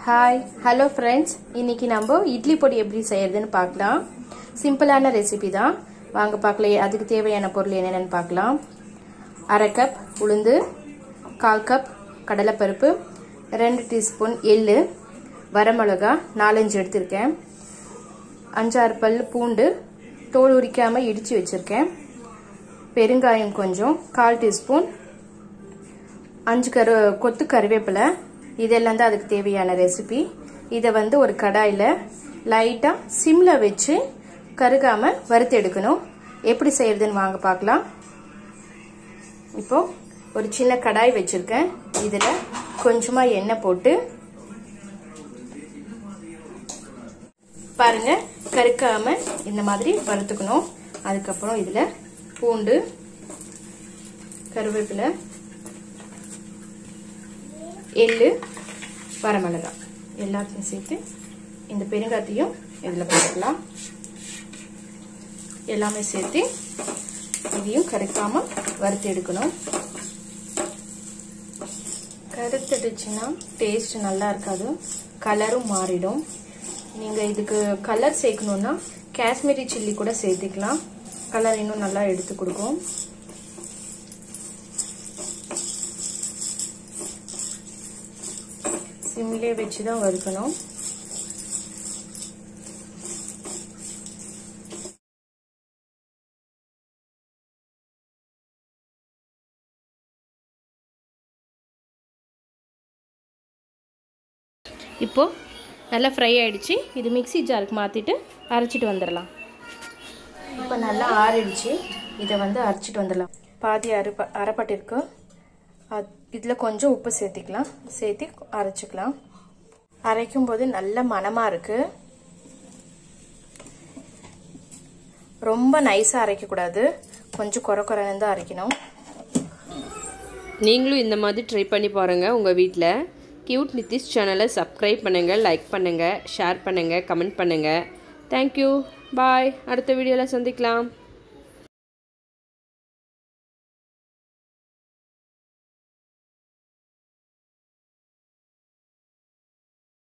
hi hello friends இன்னைக்கு நம்ம இட்லி பொடி எப்படி செய்யறதுன்னு பார்க்கலாம் சிம்பிளான ரெசிபி தான் வாங்க பார்க்கலாம் அதுக்கு தேவையான பொருள் என்னென்னு பார்க்கலாம் அரை கப் உளுந்து கால் கப் கடலைப்பருப்பு ரெண்டு டீஸ்பூன் எள்ளு வரமிளகா நாலஞ்சு எடுத்திருக்கேன் அஞ்சாறு பல் பூண்டு தோல் உரிக்காமல் இடித்து வச்சுருக்கேன் பெருங்காயம் கொஞ்சம் கால் டீஸ்பூன் அஞ்சு கரு கொத்து கருவேப்பிலை இதெல்லாம் தான் அதுக்கு தேவையான ரெசிபி இதை வந்து ஒரு கடாயில் லைட்டாக சிம்மில் வச்சு கருகாமல் வறுத்து எடுக்கணும் எப்படி செய்யறதுன்னு வாங்க பார்க்கலாம் இப்போ ஒரு சின்ன கடாய் வச்சுருக்கேன் இதில் கொஞ்சமாக எண்ணெய் போட்டு பாருங்க கருக்காம இந்த மாதிரி வறுத்துக்கணும் அதுக்கப்புறம் இதில் பூண்டு கருவேப்பிலை எள்ளு வரமிளகாய் எல்லாத்தையும் சேர்த்து இந்த பெருங்காயத்தையும் இதில் போட்டுக்கலாம் எல்லாமே சேர்த்து இதையும் கரைக்காமல் வறுத்து எடுக்கணும் கருத்துடுச்சுன்னா டேஸ்ட் நல்லா இருக்காது கலரும் மாறிடும் நீங்கள் இதுக்கு கலர் சேர்க்கணுன்னா காஷ்மீரி சில்லி கூட சேர்த்துக்கலாம் கலர் இன்னும் நல்லா எடுத்து கொடுக்கும் சிம்லே வச்சு தான் வறுக்கணும் இப்போது நல்லா ஃப்ரை ஆகிடுச்சு இது மிக்சி ஜாருக்கு மாற்றிட்டு அரைச்சிட்டு வந்துடலாம் இப்போ நல்லா ஆறிடுச்சு இதை வந்து அரைச்சிட்டு வந்துடலாம் பாதி அரைப்ப அரைப்பட்டிருக்கு இதில் கொஞ்சம் உப்பு சேர்த்திக்கலாம் சேர்த்து அரைச்சிக்கலாம் அரைக்கும் போது நல்ல மனமாக இருக்குது ரொம்ப நைஸாக அரைக்கக்கூடாது கொஞ்சம் குறை குறைன்னு தான் அரைக்கணும் நீங்களும் இந்த மாதிரி ட்ரை பண்ணி பாருங்கள் உங்கள் வீட்டில் கியூட் நிதிஷ் சேனலை சப்ஸ்கிரைப் பண்ணுங்கள் லைக் பண்ணுங்கள் ஷேர் பண்ணுங்கள் கமெண்ட் பண்ணுங்கள் தேங்க்யூ பாய் அடுத்த வீடியோவில் சந்திக்கலாம்